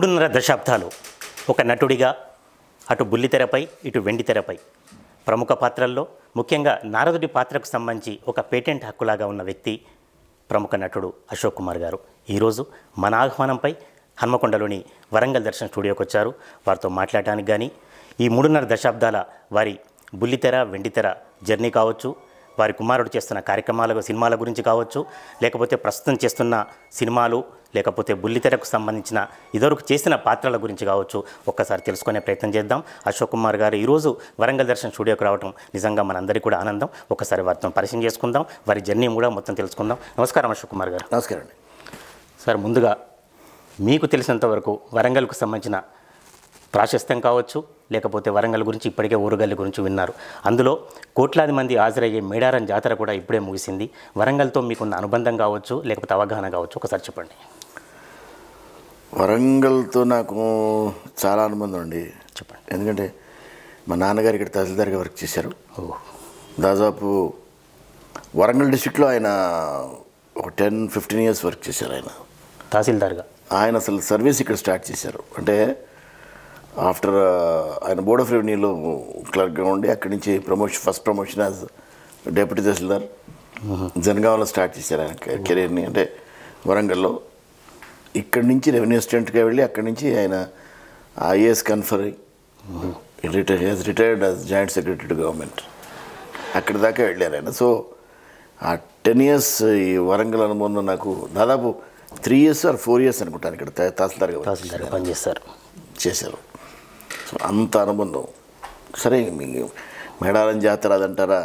మూడున్నర దశాబ్దాలు ఒక నటుడిగా అటు బుల్లితెరపై ఇటు వెండితెరపై ప్రముఖ పాత్రల్లో ముఖ్యంగా నారదుడి పాత్రకు సంబంధించి ఒక పేటెంట్ హక్కులాగా ఉన్న వ్యక్తి ప్రముఖ నటుడు అశోక్ కుమార్ గారు ఈరోజు మన ఆహ్వానంపై హన్మకొండలోని వరంగల్ దర్శన్ స్టూడియోకి వచ్చారు వారితో మాట్లాడటానికి కానీ ఈ మూడున్నర దశాబ్దాల వారి బుల్లితెర వెండితెర జర్నీ కావచ్చు వారి కుమారుడు చేస్తున్న కార్యక్రమాల సినిమాల గురించి కావచ్చు లేకపోతే ప్రస్తుతం చేస్తున్న సినిమాలు లేకపోతే బుల్లితెరకు సంబంధించిన ఇదివరకు చేసిన పాత్రల గురించి కావచ్చు ఒక్కసారి తెలుసుకునే ప్రయత్నం చేద్దాం అశోక్ కుమార్ గారు ఈరోజు వరంగల్ దర్శన్ స్టూడియోకి రావడం నిజంగా మనందరికీ కూడా ఆనందం ఒకసారి వారితో పరిచయం చేసుకుందాం వారి జర్నీ కూడా మొత్తం తెలుసుకుందాం నమస్కారం అశోక్ కుమార్ గారు నమస్కారం అండి సార్ ముందుగా మీకు తెలిసినంత వరకు వరంగల్కు సంబంధించిన ప్రాశస్త్యం కావచ్చు లేకపోతే వరంగల్ గురించి ఇప్పటికే ఊరుగల్లి గురించి విన్నారు అందులో కోట్లాది మంది హాజరయ్యే మేడారం జాతర కూడా ఇప్పుడే ముగిసింది వరంగల్తో మీకున్న అనుబంధం కావచ్చు లేకపోతే అవగాహన కావచ్చు ఒకసారి చెప్పండి వరంగల్తో నాకు చాలా అనుబంధం అండి చెప్పండి ఎందుకంటే మా నాన్నగారు ఇక్కడ తహసీల్దార్గా వర్క్ చేశారు ఓ దాదాపు వరంగల్ డిస్టిక్లో ఆయన ఒక టెన్ ఫిఫ్టీన్ ఇయర్స్ వర్క్ చేశారు ఆయన తహసీల్దార్గా ఆయన అసలు సర్వీస్ ఇక్కడ స్టార్ట్ చేశారు అంటే ఆఫ్టర్ ఆయన బోర్డ్ ఆఫ్ రెవెన్యూలో క్లర్క్గా ఉండి అక్కడి నుంచి promotion first promotion as deputy tahsildar జనగాంలో స్టార్ట్ చేశారు ఆయన కెరీర్ని అంటే వరంగల్లో ఇక్కడి నుంచి రెవెన్యూ అసిస్టెంట్గా వెళ్ళి అక్కడి నుంచి ఆయన IAS confer retire he's retired as joint secretary to government అక్కడి దాకా వెళ్ళారు ఆయన సో ఆ టెన్ ఇయర్స్ ఈ వరంగల్ అనుబంధం నాకు దాదాపు three years or four years అనుకుంటాను ఇక్కడ తా- తహసీల్దార్గా వర్క్ తహసీల్దార్గా పనిచేస్తారు చేశారు సో అంత అనుబంధం సరే మీ మేడారం జాతర అదంటారా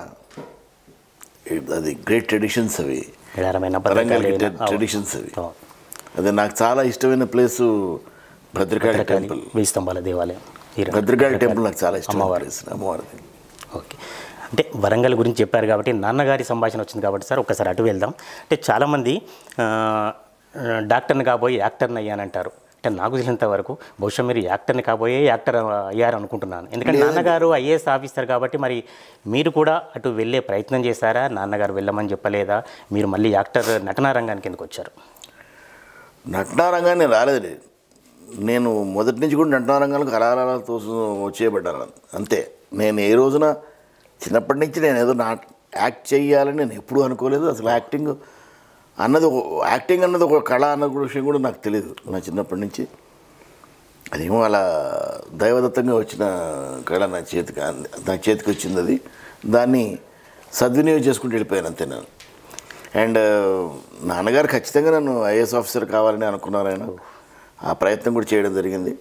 ఇది- అది గ్రేట్ ట్రెడిషన్స్ అవి మేడారమైన వరంగల్ భద్రకాళి ట్రెడిషన్స్ అవి అవును. అదే నాకు చాలా ఇష్టమైన ప్లేసు భద్రకాళి భద్రకాళి టెంపుల్ వెయ్యి స్తంభాల దేవాలయం ఈ రెండు. భద్రకాళి టెంపుల్ నాకు చాలా ఇష్టం అమ్మవారు. ప్లేస్ అమ్మవారిది ఓకే అంటే వరంగల్ గురించి చెప్పారు కాబట్టి నాన్నగారి సంభాషణ వచ్చింది కాబట్టి సార్ ఒకసారి అటు వెళ్దాం అంటే చాలామంది ఆ, డాక్టర్ని కాబోయి యాక్టర్ని అయ్యానంటారు అంటే నాకు తెలిసినంత వరకు బహుశా మీరు యాక్టర్ని కాబోయే యాక్టర్ అయ్యారు అనుకుంటున్నాను ఎందుకంటే నాన్నగారు ఐఏఎస్ ఆఫీసర్ కాబట్టి మరి మీరు కూడా అటు వెళ్ళే ప్రయత్నం చేశారా నాన్నగారు వెళ్ళమని చెప్పలేదా మీరు మళ్ళీ యాక్టర్ నటనా రంగానికి ఎందుకు వచ్చారు నటనారంగాన్ని రాలేదు నేను మొదటి నుంచి కూడా నటనారంగానికి హరారాలతో వచ్చేయబడ్డాను అంతే నేను ఏ రోజున చిన్నప్పటి నుంచి నేను ఏదో నా యాక్ట్ చేయాలని నేను ఎప్పుడూ అనుకోలేదు అసలు యాక్టింగ్ అన్నది ఒక- యాక్టింగ్ అన్నది ఒక కళ అన్న విషయం కూడా నాకు తెలియదు నా చిన్నప్పటి నుంచి అదేమో అలా దైవదత్తంగా వచ్చిన కళ నా చేతికి అంది- నా చేతికి వచ్చింది అది దాన్ని సద్వినియోగం చేసుకుంటూ వెళ్ళిపోయాను అంతే నేను అండ్ నాన్నగారు ఖచ్చితంగా నన్ను ఐఏఎస్ ఆఫీసర్ కావాలని అనుకున్నారు ఆయన ఆ ప్రయత్నం కూడా చేయడం జరిగింది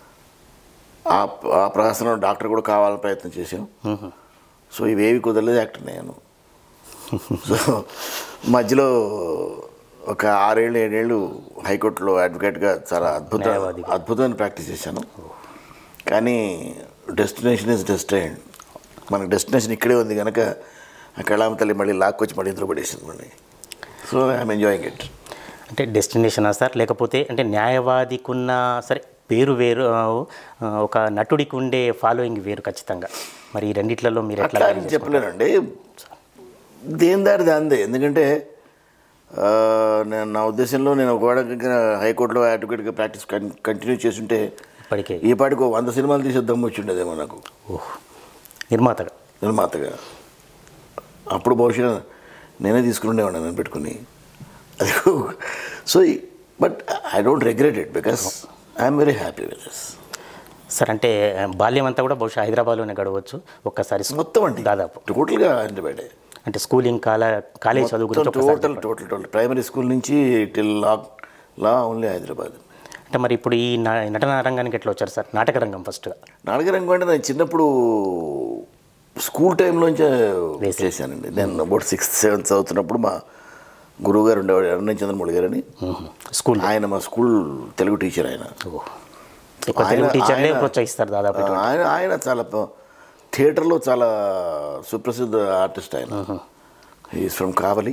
ఆ ఆ ప్రహసనం డాక్టర్ కూడా కావాలని ప్రయత్నం చేశాం సో ఇవేవి కుదరలేదు యాక్టర్ నేను సో మధ్యలో ఒక ఆరేళ్ళు ఏడేళ్ళు హైకోర్టులో అడ్వకేట్గా చాలా అద్భుత న్యాయవాదిగా. అద్భుతమైన ప్రాక్టీస్ చేశాను కానీ డెస్టినేషన్ ఇస్ డెస్టైన్ మనకు డెస్టినేషన్ ఇక్కడే ఉంది కనుక ఆ కళామ తల్లి మళ్ళీ లాక్కొచ్చి మళ్ళీ ఇంట్లో పడేసింది మళ్ళీ సో ఐఎమ్ ఎంజాయింగ్ ఇట్ అంటే డెస్టినేషనా సార్ లేకపోతే అంటే న్యాయవాదికున్న సరే పేరు వేరు ఆ, ఒక నటుడికి ఉండే ఫాలోయింగ్ వేరు ఖచ్చితంగా మరి ఈ రెండిట్లలో మీరు ఎట్లా అట్లా అని చెప్పలేనండి దేని దారి దాందే ఎందుకంటే ఆ, నేను నా ఉద్దేశంలో నేను ఒకవేళ కనుక హైకోర్టులో అడ్వకేట్గా ప్రాక్టీస్ కన్- కంటిన్యూ చేస్తుంటే ఇప్పటికే ఈ పాటికి ఓ వంద సినిమాలు తీసే దమ్ము వచ్చి ఉండేదేమో నాకు ఓహ్ నిర్మాతగా నిర్మాతగా అప్పుడు బహుశా నేనే తీసుకుని ఉండేవాడిని నేను పెట్టుకుని అది so but I don't regret it because I'm very happy with this sir అంటే బాల్యం అంతా కూడా బహుశా హైదరాబాద్లోనే గడవచ్చు ఒక్కసారి స్కూ- మొత్తం అండి దాదాపు టోటల్గా హైదరాబాదే అంటే స్కూలింగ్ కాల కాలేజ్ చదువు గురించి ఒక్కసారి total total total primary school నుంచి till law law only Hyderabad అంటే మరి ఇప్పుడు ఈ న- నటన రంగానికి ఎట్లా వచ్చారు సార్ నాటక రంగం ఫస్ట్గా నాటకరంగం అంటే నేను చిన్నప్పుడు స్కూల్ టైంలోంచే చేశానండి నేను అబౌట్ సిక్స్త్ సెవెంత్ చదువుతున్నప్పుడు మా గురువు గారు ఉండేవాడు అరుణ చంద్రమౌళి గారు అని స్కూల్ ఆయన మా స్కూల్ తెలుగు టీచర్ ఆయన ఎక్కువ తెలుగు ఆయన- టీచర్లే ఆయన- ప్రోత్సహిస్తారు దాదాపు ఇటువంటి. ఆయన ఆయన చాలా ప- థియేటర్లో చాలా సుప్రసిద్ధ ఆర్టిస్ట్ ఆయన ఈజ్ ఫ్రమ్ కావలి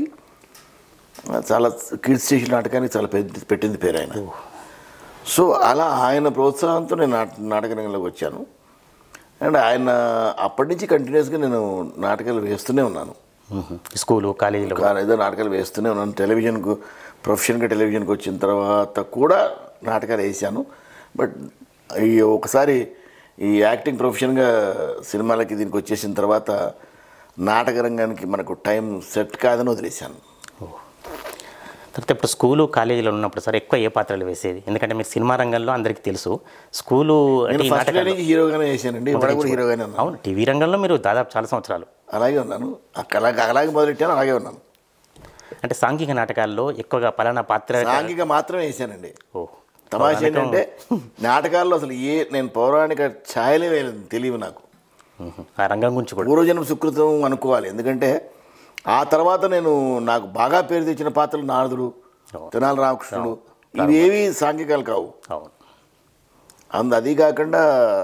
చాలా కిడ్స్ స్టేషన్ నాటకానికి చాలా పెద్ద పెట్టింది పేరు ఆయన సో అలా ఆయన ప్రోత్సాహంతో నేను నాట నాటక రంగంలోకి వచ్చాను అండ్ ఆయన అప్పటి నుంచి కంటిన్యూస్గా నేను నాటకాలు వేస్తూనే ఉన్నాను మ్మ్. స్కూలు కాలేజీలో కానీ ఏదో నాటకాలు వేస్తూనే ఉన్నాను టెలివిజన్కు ప్రొఫెషన్గా టెలివిజన్కి వచ్చిన తర్వాత కూడా నాటకాలు వేసాను బట్ ఈ ఒకసారి ఈ యాక్టింగ్ ప్రొఫెషన్గా సినిమాలకి దీనికి వచ్చేసిన తర్వాత నాటక రంగానికి మనకు టైం సెట్ కాదని వదిలేశాను తర్వాత ఇప్పుడు స్కూలు కాలేజీలో ఉన్నప్పుడు సార్ ఎక్కువ ఏ పాత్రలు వేసేది ఎందుకంటే మీరు సినిమా రంగంలో అందరికీ తెలుసు స్కూలు అంటే నేను ఈ ఫస్ట్ నాటకాలు నుంచి హీరోగానే చేశానండి ఇప్పుడు కూడా హీరోగానే ఉన్నాను అవును టీవీ రంగంలో మీరు దాదాపు చాలా సంవత్సరాలు అలాగే ఉన్నాను అక్క- అలాగే అలాగే మొదలెట్టాను అలాగే ఉన్నాను అంటే సాంఘిక నాటకాల్లో ఎక్కువగా పలానా పాత్ర సాంఘిక మాత్రమే వేశానండి ఓ తమాషా ఏంటంటే నాటకాల్లో అసలు ఏ నేను పౌరాణిక ఛాయలే వేయలేదు తెలియదు నాకు మ్మ్. ఆ రంగం గురించి కూడా పూర్వజన్మ సుకృతం అనుకోవాలి ఎందుకంటే ఆ తర్వాత నేను నాకు బాగా పేరు తెచ్చిన పాత్రలు నారదుడు తెనాలి రామకృష్ణుడు ఇవేవి సాంఘికాలు కావు అవును అందు అది కాకుండా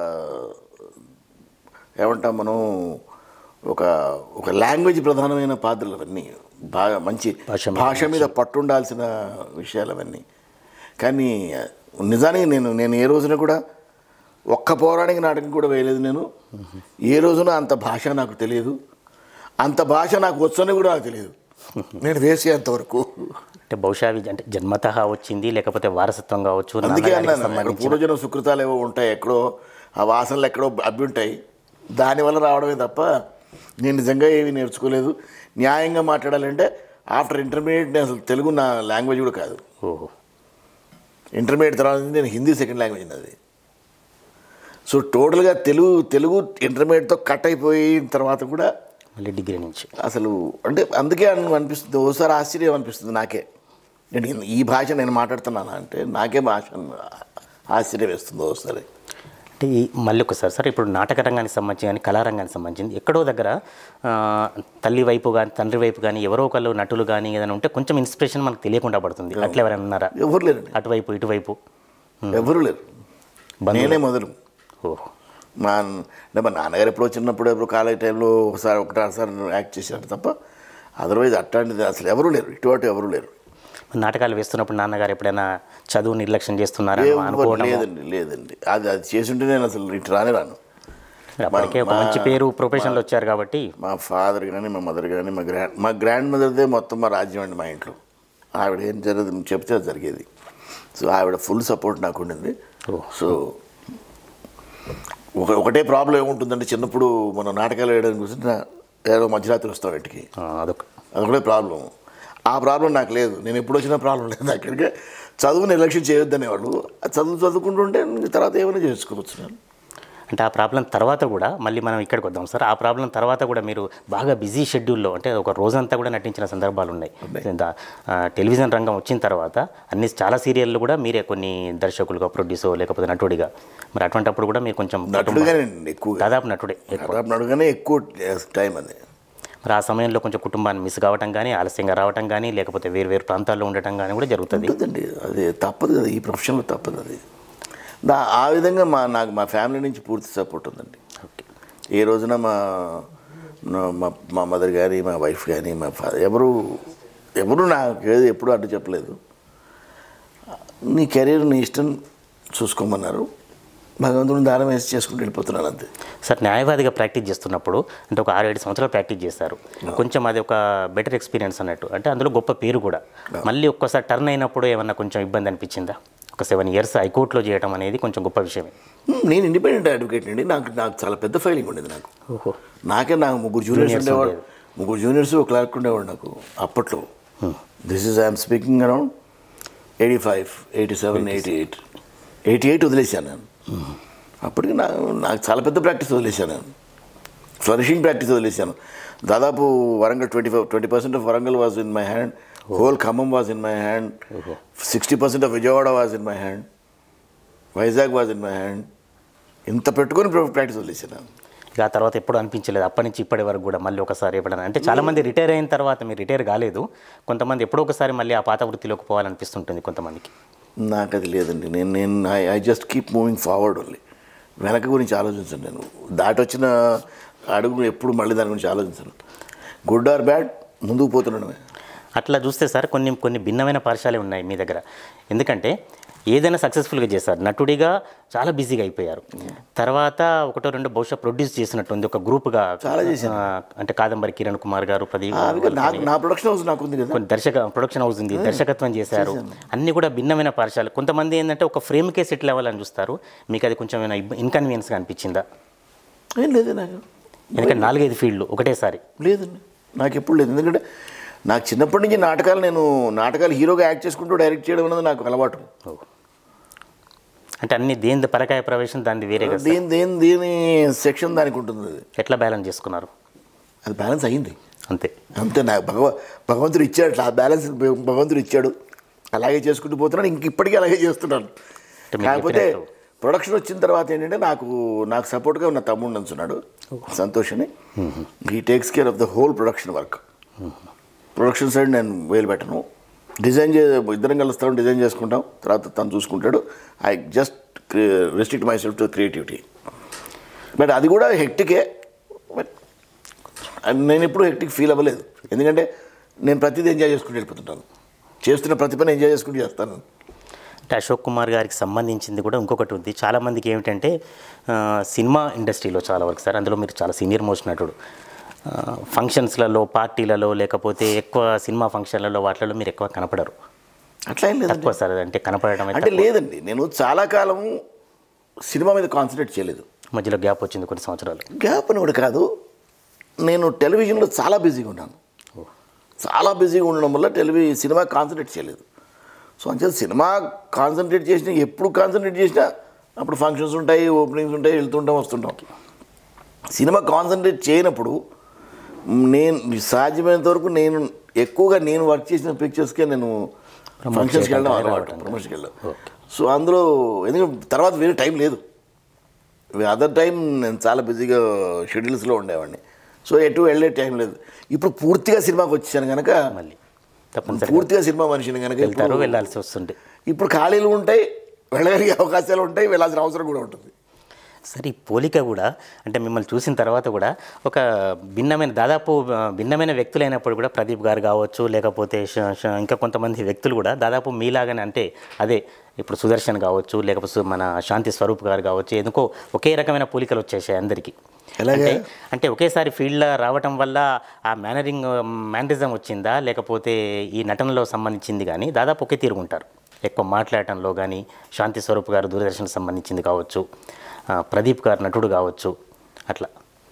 ఏమంటాం మనం ఒక ఒక లాంగ్వేజ్ ప్రధానమైన పాత్రలు అవన్నీ బాగా మంచి భాష మీద భాష మీద పట్టుండాల్సిన విషయాలు అవన్నీ కానీ నిజానికి నేను నేను ఏ రోజున కూడా ఒక్క పౌరాణిక నాటకం కూడా వేయలేదు నేను ఏ రోజున అంత భాష నాకు తెలియదు అంత భాష నాకు వచ్చని కూడా నాకు తెలియదు నేను వేసేంతవరకు అంటే బహుశా అవి అంటే జన్మతః వచ్చింది లేకపోతే వారసత్వం కావచ్చు అందుకే నాన్నగారికి అన్నాను ఎక్కడో సంబంధించిన పూర్వజన సుకృతాలు ఏవో ఉంటాయి ఎక్కడో ఆ వాసనలు ఎక్కడో అబ్బి ఉంటాయి దానివల్ల రావడమే తప్ప నేను నిజంగా ఏమీ నేర్చుకోలేదు న్యాయంగా మాట్లాడాలంటే ఆఫ్టర్ ఇంటర్మీడియట్ నేను అసలు తెలుగు నా లాంగ్వేజ్ కూడా కాదు ఓహో ఇంటర్మీడియట్ తర్వాత నుంచి నేను హిందీ సెకండ్ లాంగ్వేజ్ అది సో టోటల్గా తెలుగు తెలుగు ఇంటర్మీడియట్తో కట్ అయిపోయిన తర్వాత కూడా మళ్ళీ డిగ్రీ నుంచి అసలు అంటే అందుకే అను- అనిపిస్తుంది ఓసారి ఆశ్చర్యం అనిపిస్తుంది నాకే నేను ఈ భాష నేను మాట్లాడుతున్నానా అంటే నాకే భాష ఆశ్చర్యం వేస్తుంది ఓసారి అంటే ఈ మళ్ళీ ఒకసారి సార్ ఇప్పుడు నాటక రంగానికి సంబంధించి కానీ కళారంగానికి సంబంధించి ఎక్కడో దగ్గర ఆ, తల్లి వైపు కానీ తండ్రి వైపు కానీ ఎవరో ఒకళ్ళు నటులు కానీ ఏదైనా ఉంటే కొంచెం ఇన్స్పిరేషన్ మనకు తెలియకుండా పడుతుంది అట్లా ఎవరైనా ఉన్నారా ఎవరు లేరండి అటువైపు ఇటువైపు ఎవరు లేరు నేనే మొదలు ఓహో మా అంటే మా నాన్నగారు ఎప్పుడో చిన్నప్పుడు ఎప్పుడు కాలేజ్ టైంలో ఒకసారి ఒకటాసారి యాక్ట్ చేశారు తప్ప అదర్వైజ్ అట్లాంటిది అసలు ఎవరు లేరు ఇటువంటి ఎవరు లేరు నాటకాలు వేస్తున్నప్పుడు నాన్నగారు ఎప్పుడైనా చదువు నిర్లక్ష్యం చేస్తున్నారా ఎవరు అనుకోవడం లేదండి లేదండి అది అది చేసుంటే నేను అసలు ఇటు రానే రాను అప్పటికే ఒక మంచి పేరు ప్రొఫెషన్లో వచ్చారు కాబట్టి మా ఫాదర్ కానీ మా మదర్ కానీ మా గ్రాండ్ మా గ్రాండ్ మదర్దే మొత్తం మా రాజ్యం అండి మా ఇంట్లో ఆవిడ ఏం జరగదు చెప్తే అది జరిగేది సో ఆవిడ ఫుల్ సపోర్ట్ నాకు ఉండింది ఓ. సో ఒక ఒకటే ప్రాబ్లం ఏముంటుందంటే చిన్నప్పుడు మనం నాటకాలు వేయడానికి కూర్చుంటే ఏదో మధ్యరాత్రి వస్తాం ఇంటికి ఆ, అదొక అదొకటే ప్రాబ్లం ఆ ప్రాబ్లం నాకు లేదు నేను ఎప్పుడు వచ్చిన ప్రాబ్లం లేదు అక్కడికి చదువు నిర్లక్ష్యం చేయొద్దనేవాళ్ళు ఆ చదువు చదువుకుంటుంటే తర్వాత ఏమైనా చేసుకోవచ్చు నేను అంటే ఆ ప్రాబ్లం తర్వాత కూడా మళ్ళీ మనం ఇక్కడికి వద్దాం సార్ ఆ ప్రాబ్లం తర్వాత కూడా మీరు బాగా బిజీ షెడ్యూల్లో అంటే ఒక రోజంతా కూడా నటించిన సందర్భాలు ఉన్నాయి దా- ఆ, టెలివిజన్ రంగం వచ్చిన తర్వాత అన్ని చాలా సీరియళ్ళు కూడా మీరే కొన్ని దర్శకులుగా ప్రొడ్యూసర్ లేకపోతే నటుడిగా మరి అటువంటిప్పుడు కూడా మీరు కొంచెం నటుడుగానే ఎక్కువగా దాదాపు నటుడే ఎక్కువ దాదాపు నడుగానే ఎక్కువ టైం అది మరి ఆ సమయంలో కొంచెం కుటుంబాన్ని మిస్ కావటం కానీ ఆలస్యంగా రావటం కానీ లేకపోతే వేరు వేరు ప్రాంతాల్లో ఉండటం కానీ కూడా జరుగుతుంది ఉంటుందండి అది తప్పదు కదా ఈ ప్రొఫెషన్లో తప్పదు అది దా ఆ విధంగా మా నాకు మా ఫ్యామిలీ నుంచి పూర్తి సపోర్ట్ ఉందండి ఓకే ఏ రోజున మా నా- మా మా మదర్ కానీ మా వైఫ్ కానీ మా ఫాదర్ ఎవరు ఎవరు నాకు ఏది ఎప్పుడు అడ్డు చెప్పలేదు నీ కెరీర్ నీ ఇష్టం చూసుకోమన్నారు భగవంతుని దానం వేసి చేసుకుంటూ వెళ్ళిపోతున్నాను అంతే సార్ న్యాయవాదిగా ప్రాక్టీస్ చేస్తున్నప్పుడు అంటే ఒక ఆరు ఏడు సంవత్సరాలు ప్రాక్టీస్ చేస్తారు కొంచెం అది ఒక బెటర్ ఎక్స్పీరియన్స్ అన్నట్టు అంటే అందులో గొప్ప పేరు కూడా మళ్ళీ ఒక్కసారి టర్న్ అయినప్పుడు ఏమన్నా కొంచెం ఇబ్బంది అనిపించిందా ఒక సెవెన్ ఇయర్స్ హైకోర్టులో చేయడం అనేది కొంచెం గొప్ప విషయమే హ్మ్, నేను ఇండిపెండెంట్ అడ్వకేట్ అండి నాకు నాకు చాలా పెద్ద ఫైలింగ్ ఉండేది నాకు ఓహో నాకే నాకు ముగ్గురు జూనియర్స్ Juniors ఉండేవాడు ఉండేది. ముగ్గురు జూనియర్స్ ఒక క్లర్క్ ఉండేవాడు నాకు అప్పట్లో this is I'm speaking around eighty five eighty seven eighty eight eighty eight వదిలేశాను నేను అప్పటికి నాకు నాకు చాలా పెద్ద ప్రాక్టీస్ వదిలేశాను నేను ఫ్లరిషింగ్ ప్రాక్టీస్ వదిలేశాను దాదాపు Warangal twenty five twenty percent of Warangal was in my hand whole Khammam was in my hand sixty percent of Vijayawada was in my hand Vizag was in my hand ఇంత పెట్టుకొని ప్రాక్టీస్ వదిలేశాను నేను. ఇక ఆ తర్వాత ఎప్పుడు అనిపించలేదు అప్పటి నుంచి ఇప్పటి వరకు కూడా మళ్ళీ ఒకసారి ఎప్పుడైనా అంటే చాలా మంది రిటైర్ అయిన తర్వాత మీరు రిటైర్ కాలేదు కొంతమంది ఎప్పుడో ఒకసారి మళ్ళీ ఆ పాత వృత్తిలోకి పోవాలనిపిస్తుంటుంది కొంతమందికి నాకు అది లేదండి నేను నేను I I just keep moving forward only వెనక గురించి ఆలోచించను నేను దాటి వచ్చిన అడుగు ఎప్పుడు మళ్ళీ దాని గురించి ఆలోచించను గుడ్ ఆర్ బ్యాడ్ ముందుకు పోతున్నాడమే అట్లా చూస్తే సార్ కొన్ని కొన్ని భిన్నమైన పాఠశాలే ఉన్నాయి మీ దగ్గర ఎందుకంటే ఏదైనా సక్సెస్ఫుల్గా చేశారు నటుడిగా చాలా బిజీగా అయిపోయారు తర్వాత ఒకటో రెండు బహుశా ప్రొడ్యూస్ చేసినట్టుంది ఒక గ్రూప్గా చాలా చేశాను. అంటే కాదంబరి కిరణ్ కుమార్ గారు ప్రదీప్ ఆ, అవి నాకు నా ప్రొడక్షన్ హౌస్ నాకు ఉంది కదా కొన్ని దర్శక ప్రొడక్షన్ హౌస్ ఉంది దర్శకత్వం చేశారు అన్ని కూడా భిన్నమైన పాఠశాలలు కొంతమంది ఏంటంటే ఒక ఫ్రేమ్కే సెటిల్ అవ్వాలని చూస్తారు మీకు అది కొంచెం ఏమైనా ఇన్కన్వీనియన్స్గా అనిపించిందా ఏం లేదు నాకు ఎందుకంటే నాలుగైదు ఫీల్డ్లు ఒకటేసారి లేదండి నాకు ఎప్పుడు లేదు ఎందుకంటే నాకు చిన్నప్పటి నుంచి నాటకాలు నేను నాటకాలు హీరోగా యాక్ట్ చేసుకుంటూ డైరెక్ట్ చేయడం అనేది నాకు అలవాటు ఓ. అంటే అన్ని దేని పరకాయ ప్రవేశం దాన్ని వేరే కదా దేని దేని దేని సెక్షన్ దానికి ఉంటుంది అది ఎట్లా బ్యాలెన్స్ చేసుకున్నారు అది బ్యాలెన్స్ అయింది అంతే అంతే నాకు భగవ భగవంతుడు ఇచ్చాడు ఆ బ్యాలెన్స్ భగవంతుడు ఇచ్చాడు అలాగే చేసుకుంటూ పోతున్నాను ఇంక ఇప్పటికీ అలాగే చేస్తున్నాను అంటే మీరు కాకపోతే చెప్పినట్టు- ప్రొడక్షన్ వచ్చిన తర్వాత ఏంటంటే నాకు నాకు సపోర్ట్గా ఉన్న తమ్ముడు నంచున్నాడు సంతోష్ అని he takes care of the whole production work production side నేను వేలు పెట్టను డిజైన్ చే ఇద్దరం కలుస్తాం డిజైన్ చేసుకుంటాం తర్వాత తను చూసుకుంటాడు I just restrict myself to creativity but అది కూడా హెక్టికే బట్ నేను ఎప్పుడు హెక్టిక్ ఫీల్ అవ్వలేదు ఎందుకంటే నేను ప్రతిదీ ఎంజాయ్ చేసుకుంటూ వెళ్ళిపోతుంటాను చేస్తున్న ప్రతి పని ఎంజాయ్ చేసుకుంటూ చేస్తాను అంటే అశోక్ కుమార్ గారికి సంబంధించింది కూడా ఇంకొకటి ఉంది చాలామందికి ఏమిటంటే ఆ, సినిమా ఇండస్ట్రీలో చాలా వరకు సార్ అందులో మీరు చాలా సీనియర్ మోస్ట్ నటుడు ఆ, ఫంక్షన్స్లలో పార్టీలలో లేకపోతే ఎక్కువ సినిమా ఫంక్షన్లలో వాటిలలో మీరు ఎక్కువ కనపడరు అట్లా ఏం లేదండి తక్కువ సార్ అంటే కనపడడం అయితే అంటే లేదండి నేను చాలా కాలం సినిమా మీద కాన్సన్ట్రేట్ చేయలేదు మధ్యలో గ్యాప్ వచ్చింది కొన్ని సంవత్సరాలు గ్యాప్ అని కూడా కాదు నేను టెలివిజన్లో చాలా బిజీగా ఉన్నాను చాలా బిజీగా ఉండడం వల్ల టెలివి సినిమా కాన్సన్ట్రేట్ చేయలేదు సో అంతే సినిమా కాన్సన్ట్రేట్ చేసినా ఎప్పుడు కాన్సన్ట్రేట్ చేసినా అప్పుడు ఫంక్షన్స్ ఉంటాయి ఓపెనింగ్స్ ఉంటాయి వెళ్తుంటాం వస్తుంటాం సినిమా కాన్సన్ట్రేట్ చేయనప్పుడు నేను సాధ్యమైనంత వరకు నేను ఎక్కువగా నేను వర్క్ చేసిన పిక్చర్స్కే నేను ఫంక్షన్స్కి వెళ్ళడం అలవాటు ప్రమోషన్కి వెళ్ళడం సో అందులో ఎందుకంటే తర్వాత వేరే టైం లేదు అదర్ టైం నేను చాలా బిజీగా షెడ్యూల్స్లో ఉండేవాడిని సో ఎటు వెళ్ళే టైం లేదు ఇప్పుడు పూర్తిగా సినిమాకి వచ్చాను కనుక మళ్ళీ తప్పనిసరిగా పూర్తిగా సినిమా మనిషిని కనుక వెళ్తారు ఇప్పుడు- వెళ్ళాల్సి వస్తుంది ఇప్పుడు ఖాళీలు ఉంటాయి వెళ్ళగలిగే అవకాశాలు ఉంటాయి వెళ్ళాల్సిన అవసరం కూడా ఉంటుంది సరే ఈ పోలిక కూడా అంటే మిమ్మల్ని చూసిన తర్వాత కూడా ఒక భిన్నమైన దాదాపు ఆ, భిన్నమైన వ్యక్తులైనప్పుడు కూడా ప్రదీప్ గారు కావచ్చు లేకపోతే శ- శ- ఇంకా కొంతమంది వ్యక్తులు కూడా దాదాపు మీలాగానే అంటే అదే ఇప్పుడు సుదర్శన్ కావచ్చు లేకపోతే సు- మన శాంతి స్వరూప్ గారు కావచ్చు ఎందుకో ఒకే రకమైన పోలికలు వచ్చేసాయి అందరికీ ఎలాగా? అంటే అంటే ఒకేసారి ఫీల్డ్లో రావటం వల్ల ఆ మేనరింగ్ మేనరిజం వచ్చిందా లేకపోతే ఈ నటనలో సంబంధించింది కానీ దాదాపు ఒకే తీరుగుంటారు ఎక్కువ మాట్లాడటంలో కానీ శాంతి స్వరూప్ గారు దూరదర్శన్ సంబంధించింది కావచ్చు ఆ, ప్రదీప్ గారు నటుడు కావచ్చు అట్లా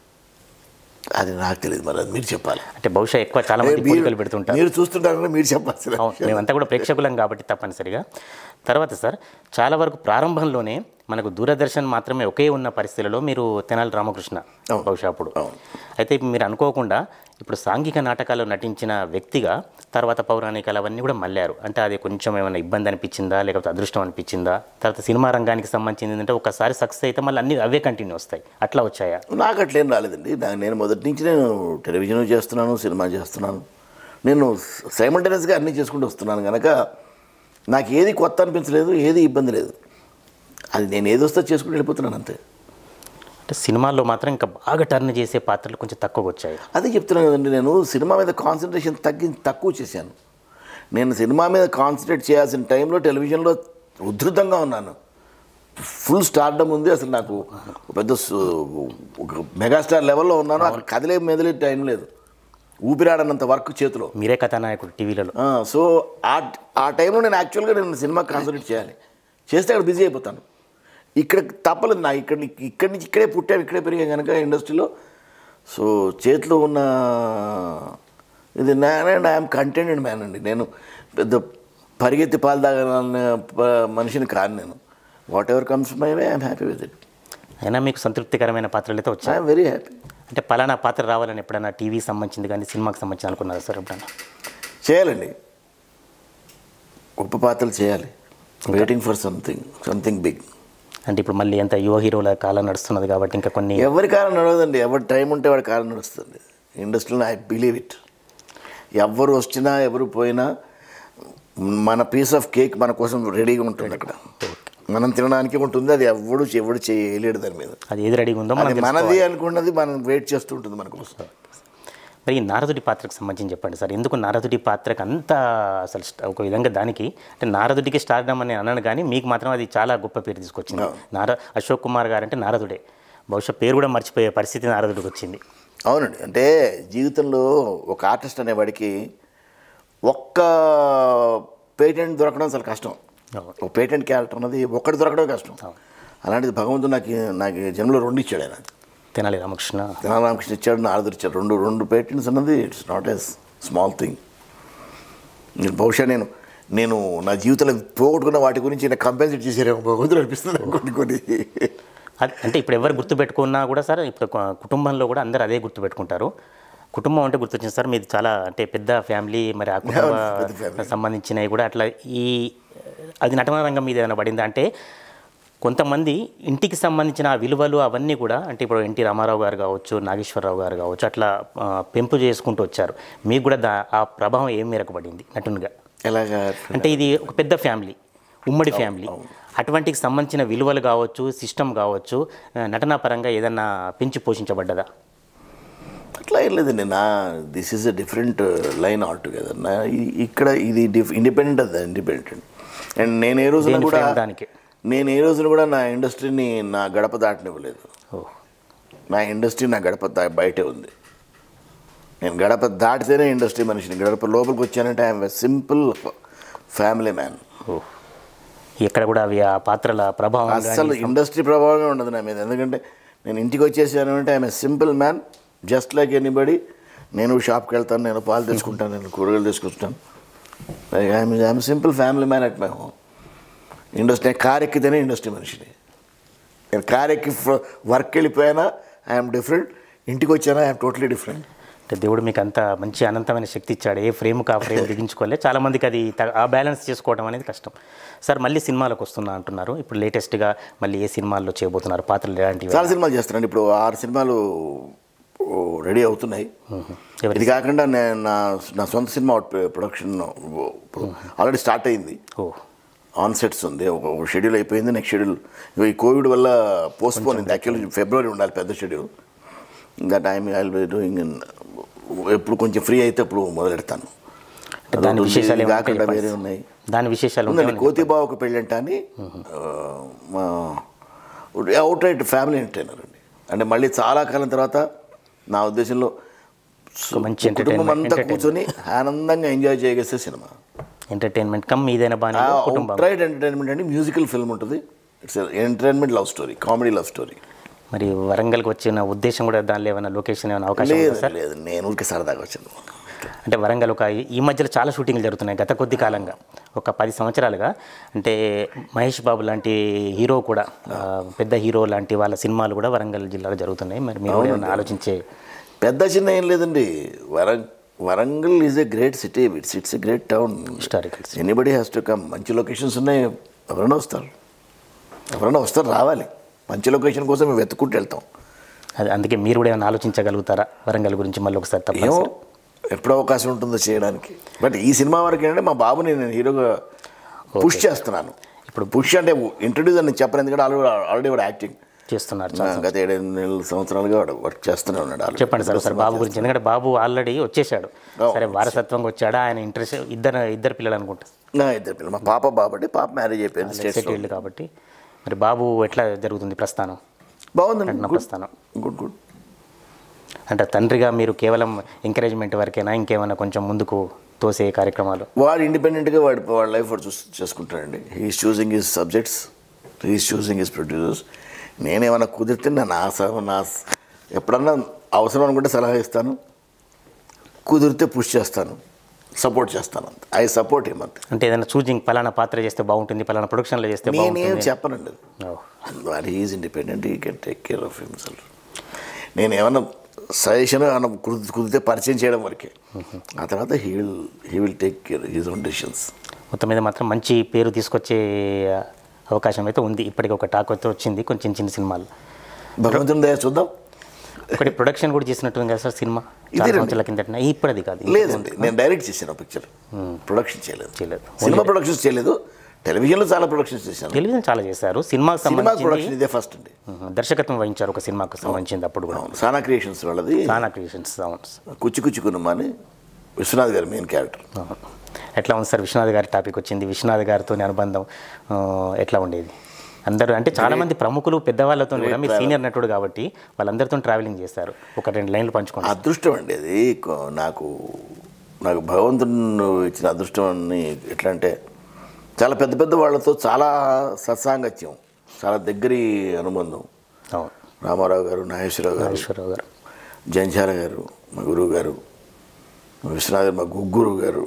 అది నాకు తెలియదు మరి అది మీరు చెప్పాలి అంటే బహుశా ఎక్కువ చాలా మంది పోలికలు పెడుతుంటారు మీరు చూస్తుంటారని మీరు చెప్పాల్సిన అవును మేమంతా కూడా ప్రేక్షకులం కాబట్టి తప్పనిసరిగా తర్వాత సార్ చాలా వరకు ప్రారంభంలోనే మనకు దూరదర్శన్ మాత్రమే ఒకే ఉన్న పరిస్థితులలో మీరు తెనాలి రామకృష్ణ అవును. బహుశా అప్పుడు అవును. అయితే ఇప్పుడు మీరు అనుకోకుండా ఇప్పుడు సాంఘిక నాటకాల్లో నటించిన వ్యక్తిగా తర్వాత పౌరాణికాలు అవన్నీ కూడా మళ్ళారు అంటే అది కొంచెం ఏమైనా ఇబ్బంది అనిపించిందా లేకపోతే అదృష్టం అనిపించిందా తర్వాత సినిమా రంగానికి సంబంధించింది ఏంటంటే ఒకసారి సక్సెస్ అయితే మళ్ళీ అన్ని అవే కంటిన్యూ వస్తాయి అట్లా వచ్చాయా నాకు అట్లేం రాలేదండి నా- నేను మొదటి నుంచి నేను టెలివిజన్ చేస్తున్నాను సినిమా చేస్తున్నాను నేను సైమల్టేనియస్గా అన్నీ చేసుకుంటూ వస్తున్నాను కనుక నాకు ఏది కొత్త అనిపించలేదు ఏది ఇబ్బంది లేదు అది నేను ఏది వస్తే చేసుకుంటూ వెళ్ళిపోతున్నాను అంతే అంటే సినిమాల్లో మాత్రం ఇంకా బాగా టర్న్ చేసే పాత్రలు కొంచెం తక్కువగా వచ్చాయి అదే చెప్తున్నాను కదండి నేను సినిమా మీద కాన్సన్ట్రేషన్ తగ్గి తక్కువ చేశాను నేను సినిమా మీద కాన్సన్ట్రేట్ చేయాల్సిన టైంలో టెలివిజన్లో ఉధృతంగా ఉన్నాను ఫుల్ స్టార్డమ్ ఉంది అసలు నాకు ఒక పెద్ద సు- ఒక మెగాస్టార్ లెవెల్లో ఉన్నాను అక్కడ కదిలే మెదిలే టైం లేదు ఊపిరాడనంత వర్క్ చేతిలో మీరే కథానాయకుడు టీవీలలో ఆ, సో ఆ ఆ టైంలో నేను యాక్చువల్గా నేను సినిమా కాన్సన్ట్రేట్ చేయాలి చేస్తే అక్కడ బిజీ అయిపోతాను ఇక్కడ తప్పలేదు నా ఇక్కడ ఇక్కడి నుంచి ఇక్కడే పుట్టాను ఇక్కడే పెరిగాం కనుక ఇండస్ట్రీలో సో చేతిలో ఉన్న ఇది నేను ఐఎమ్ కంటెంటెడ్ మ్యాన్ అండి నేను పెద్ద పరిగెత్తి పాలు తాగాలన్న ప- మనిషిని కాను నేను whatever comes my way I'm happy with it అయినా మీకు సంతృప్తికరమైన పాత్రలు అయితే వచ్చాయి ఐఎమ్ వెరీ హ్యాపీ అంటే పలానా పాత్ర రావాలని ఎప్పుడైనా టీవీ సంబంధించింది కానీ సినిమాకి సంబంధించి అనుకున్నారా సార్ ఎప్పుడైనా చేయాలండి గొప్ప పాత్రలు చేయాలి waiting for something something big అంటే ఇప్పుడు మళ్ళీ ఎంత యువ హీరోల కాలం నడుస్తున్నది కాబట్టి ఇంకా కొన్ని ఎవరి కాలం నడవదండి ఎవరి టైం ఉంటే వాడి కాలం నడుస్తుంది ఇండస్ట్రీలో ఐ బిలీవ్ ఇట్ ఎవరు వచ్చినా ఎవరు పోయినా మన పీస్ ఆఫ్ కేక్ మన కోసం రెడీగా ఉంటుంది అక్కడ మనం తినడానికి ఉంటుంది అది ఎవడు ఎవడు చేయలేడు దాని మీద అది ఏది రెడీగా ఉందో మనం అది మనది అనుకున్నది మనం వెయిట్ చేస్తూ ఉంటుంది మన కోసం మరి ఈ నారదుడి పాత్రకు సంబంధించి చెప్పండి సార్ ఎందుకు నారదుడి పాత్రకు అంత అసలు స్ట- ఒక విధంగా దానికి అంటే నారదుడికి స్టార్డమ్ అని అన్నాను కానీ మీకు మాత్రం అది చాలా గొప్ప పేరు తీసుకొచ్చింది నార అశోక్ కుమార్ గారు అంటే నారదుడే బహుశా పేరు కూడా మర్చిపోయే పరిస్థితి నారదుడికి వచ్చింది అవునండి అంటే జీవితంలో ఒక ఆర్టిస్ట్ అనేవాడికి ఒక్క పేటెంట్ దొరకడం చాలా కష్టం అవును. ఒక పేటెంట్ క్యారెక్టర్ అన్నది ఒక్కటి దొరకడం కష్టం అలాంటిది భగవంతుడు నాకు నాకు జన్మలో రెండు ఇచ్చాడు ఆయన తెనాలి రామకృష్ణ తెనారామకృష్ణ ఇచ్చాడు నారదుడు ఇచ్చాడు రెండు రెండు పేటెంట్స్ అన్నది it's not as small thing నేను బహుశా నేను నేను నా జీవితంలో పోగొట్టుకున్న వాటి గురించి నాకు కంపెన్సేట్ చేశారేమో భగవంతుడు అనిపిస్తుంది నాకు కొన్ని కొన్ని అది- అంటే ఇప్పుడు ఎవరు గుర్తుపెట్టుకున్నా కూడా సార్ ఇప్పుడు కు- కుటుంబంలో కూడా అందరూ అదే గుర్తుపెట్టుకుంటారు కుటుంబం అంటే గుర్తొచ్చింది సార్ మీది చాలా అంటే పెద్ద ఫ్యామిలీ మరి ఆ కుటుంబ పెద్ద family. సంబంధించినవి కూడా అట్లా ఈ అది నటన రంగం మీద ఏమైనా పడిందా అంటే కొంతమంది ఇంటికి సంబంధించిన ఆ విలువలు అవన్నీ కూడా అంటే ఇప్పుడు ఎన్టీ రామారావు గారు కావచ్చు నాగేశ్వరరావు గారు కావచ్చు అట్లా ఆ, పెంపు చేసుకుంటూ వచ్చారు మీకు కూడా దా ఆ ప్రభావం ఏం మేరకు పడింది నటునిగా ఎలాగా అంటే ఇది ఒక పెద్ద ఫ్యామిలీ ఉమ్మడి ఫ్యామిలీ అటువంటికి సంబంధించిన విలువలు కావచ్చు సిస్టమ్ కావచ్చు ఆ, నటనా పరంగా ఏదన్నా పెంచి పోషించబడ్డదా అట్లా ఏం లేదండి నా this is a different line all together నా ఇ- ఇక్కడ ఇది డిఫ్ ఇండిపెండెంట్ అది ఇండిపెండెంట్ అండ్ నేను ఏ రోజున దేని కూడా frame దానికి. నేను ఏ రోజున కూడా నా ఇండస్ట్రీని నా గడప దాటనివ్వలేదు ఓ నా ఇండస్ట్రీ నా గడప దా బయటే ఉంది నేను గడప దాటితేనే ఇండస్ట్రీ మనిషిని గడప లోపలికి వచ్చానంటే I'm a simple family man ఓ ఎక్కడ కూడా అవి ఆ పాత్రల ప్రభావం గానీ- అస్సలు ఇండస్ట్రీ ప్రభావమే ఉండదు నా మీద ఎందుకంటే నేను ఇంటికి వచ్చేసాను అంటే I'm a simple man just like anybody నేను షాప్కి వెళ్తాను నేను పాలు తెచ్చుకుంటాను నేను కూరగాయలు తీసుకొస్తాను I'm I'm simple family man at my home industry నేను కార్ ఎక్కితేనే ఇండస్ట్రీ మనిషిని నేను కార్ ఎక్కి వర్క్ వెళ్ళిపోయినా ఐఎమ్ డిఫరెంట్ ఇంటికి వచ్చానా ఐఎమ్ టోటలీ డిఫరెంట్ అంటే దేవుడు మీకు అంత మంచి అనంతమైన శక్తి ఇచ్చాడు ఏ ఫ్రేమ్కి ఆ ఫ్రేమ్ బిగించుకోలే చాలా మందికి అది త- ఆ బ్యాలెన్స్ చేసుకోవడం అనేది కష్టం సార్ మళ్ళీ సినిమాలకు వస్తున్నా అంటున్నారు ఇప్పుడు లేటెస్ట్గా మళ్ళీ ఏ సినిమాల్లో చేయబోతున్నారు పాత్రలు ఎలాంటివి చాలా సినిమాలు చేస్తున్నాను ఇప్పుడు ఆరు సినిమాలు రెడీ అవుతున్నాయి ఎవరి ఇది కాకుండా నేను నా నా సొంత సినిమా ప్రొడక్షన్ ఆల్రెడీ స్టార్ట్ అయింది ఓ ఆన్ సెట్స్ ఉంది ఒక ఒక షెడ్యూల్ అయిపోయింది నెక్స్ట్ షెడ్యూల్ ఇగో ఈ కోవిడ్ వల్ల పోస్ట్పోన్ అయింది యాక్చువల్లీ ఫిబ్రవరి ఉండాలి పెద్ద షెడ్యూల్ ఇంకా టైం ఐ బి డూయింగ్ ఎప్పుడు కొంచెం ఫ్రీ అయితే అప్పుడు మొదలెడతాను అంటే దాని అదొకటి విశేషాలు ఏమైనా కాకుండా చెప్పండి. వేరే ఉన్నాయి దాని విశేషాలు ఉందండి ఉంటాయని కోతిబావకు పెళ్ళంట అని ఆ, మా అవుట్ రైట్ ఫ్యామిలీ ఎంటర్టైనర్ అండి అంటే మళ్ళీ చాలా కాలం తర్వాత నా ఉద్దేశంలో ఒక మంచి కుటుంబం entertainment- అంతా కూర్చొని ఆనందంగా ఎంజాయ్ చేయగలిసే సినిమా ఎంటర్టైన్మెంట్ కమ్ ఏదైనా బాగా కుటుంబం అవుట్ రైట్ ఎంటర్టైన్మెంట్ అంటే మ్యూజికల్ ఫిల్మ్ ఉంటుంది it's entertainment love story comedy love story మరి వరంగల్కి వచ్చిన ఉద్దేశం కూడా దానిలో ఏమైనా లొకేషన్ ఏమైనా అవకాశం ఉందా లేదు సార్ లేదు నేను ఊరికే సరదాగా వచ్చాను అంటే వరంగల్ ఒక ఈ మధ్యలో చాలా షూటింగ్లు జరుగుతున్నాయి గత కొద్ది కాలంగా ఒక పది సంవత్సరాలుగా అంటే మహేష్ బాబు లాంటి హీరో కూడా ఆ, పెద్ద హీరో లాంటి వాళ్ళ సినిమాలు కూడా వరంగల్ జిల్లాలో జరుగుతున్నాయి మరి మీరు కూడా ఏమైనా ఆలోచించే పెద్ద చిన్న ఏం లేదండి వరంగ్ Warangal is a great city it's it's a great town historical anybody has to come మంచి లొకేషన్స్ ఉన్నాయి ఎవరైనా వస్తారు ఎవరైనా వస్తారు రావాలి మంచి లొకేషన్ కోసం మేము వెతుక్కుంటూ వెళ్తాం అది అందుకే మీరు కూడా ఏమైనా ఆలోచించగలుగుతారా వరంగల్ గురించి మళ్ళీ ఒకసారి ఏమో తప్ప ఎప్పుడు అవకాశం ఉంటుందో చేయడానికి బట్ ఈ సినిమా వరకు ఏంటంటే మా బాబుని నేను హీరోగా పుష్ చేస్తున్నాను ఇప్పుడు పుష్ అంటే ఇంట్రడ్యూస్ అని చెప్పను ఎందుకంటే ఆల్రెడీ ఆల్రెడీ వాడు యాక్టింగ్ చేస్తున్నారు చాలా గత ఏడు నెలల సంవత్సరాలుగా వాడు వర్క్ చేస్తూనే ఉన్నాడు already. చెప్పండి సార్ ఒకసారి బాబు గురించి ఎందుకంటే బాబు ఆల్రెడీ వచ్చేసాడు సరే వారసత్వంగా వచ్చాడా ఆయన ఇంట్రెస్ట్ ఇద్దరు ఇద్దరు పిల్లలు అనుకుంటా నా ఇద్దరు పిల్లలు మా పాప బాబు పాప మ్యారేజ్ అయిపోయింది స్టేట్స్ సెటిల్డ్ కాబట్టి మరి బాబు ఎట్లా జరుగుతుంది ప్రస్థానం బాగుందండి నటన గుడ్ ప్రస్థానం గుడ్ గుడ్ అంటే తండ్రిగా మీరు కేవలం ఎంకరేజ్మెంట్ వరకేనా ఇంకేమైనా కొంచెం ముందుకు తోసే కార్యక్రమాలు వాడు ఇండిపెండెంట్గా వాడి వాడి లైఫ్ వాడు చూస్ చేసుకుంటాడండి he's choosing his subjects he's choosing his producers నేనేమైనా కుదిరితే నా నా స- నా స- ఎప్పుడన్నా అవసరం అనుకుంటే సలహా ఇస్తాను కుదిరితే పుష్ చేస్తాను సపోర్ట్ చేస్తాను అంత ఐ సపోర్ట్ హిమ్ అంతే అంటే ఏదైనా చూజింగ్ పలానా పాత్ర చేస్తే బాగుంటుంది పలానా ప్రొడక్షన్లో చేస్తే నేనేం బాగుంటుంది చెప్పనండి ఓ. వాడు is independent he can take care of himself నేను ఏమన్నా సజెషన్ ఏమన్నా కుదిరి కుదిరితే పరిచయం చేయడం వరకే ఆ తర్వాత he will he will take care his own decisions మొత్తం మీద మాత్రం మంచి పేరు తీసుకొచ్చే అవకాశం అయితే ఉంది ఇప్పటికి ఒక టాక్ అయితే వచ్చింది కొంచెం చిన్న సినిమాలు భగవంతుని దయ చూద్దాం ఒకటి ప్రొడక్షన్ కూడా చేసినట్టుంది కదా సార్ సినిమా చాలా ఇదేనండి. సంవత్సరాల కిందట ఇప్పుడు అది కాదు లేదండి నేను డైరెక్ట్ చేశాను పిక్చర్ ప్రొడక్షన్ చేయలేదు చేయలేదు సినిమా ప్రొడక్షన్స్ చేయలేదు టెలివిజన్లో చాలా ప్రొడక్షన్స్ చేశాను టెలివిజన్ చాలా చేశారు సినిమాకి సినిమా సంబంధించి ప్రొడక్షన్ ఇదే ఫస్ట్ అండి దర్శకత్వం వహించారు ఒక సినిమాకు సంబంధించింది అప్పుడు కూడా సానా క్రియేషన్స్ వాళ్ళది సానా క్రియేషన్స్ అవును కుచ్చి కుచ్చి కునుమ అని విశ్వనాథ్ గారి మెయిన్ క్యారెక్టర్ అవును. ఎట్లా ఉంది సార్ విశ్వనాథ్ గారి టాపిక్ వచ్చింది విశ్వనాథ్ గారితో అనుబంధం ఆ, ఎట్లా ఉండేది అందరూ అంటే చాలా మంది ప్రముఖులు పెద్దవాళ్ళతో కూడా మీరు సీనియర్ నటుడు కాబట్టి వాళ్ళందరితో ట్రావెలింగ్ చేస్తారు ఒక రెండు లైన్లు పంచుకోండి అదృష్టం అండి అది కొ- నాకు నాకు భగవంతుడు ఇచ్చిన అదృష్టం అని ఎట్లా అంటే చాలా పెద్ద పెద్ద వాళ్ళతో చాలా సత్సాంగత్యం చాలా దగ్గరి అనుబంధం అవును రామారావు గారు నాగేశ్వరరావు గారు ఈశ్వరరావు గారు జంచాల గారు మా గురువు గారు విశ్వనాథ్ గారు మా గుగ్గురు గారు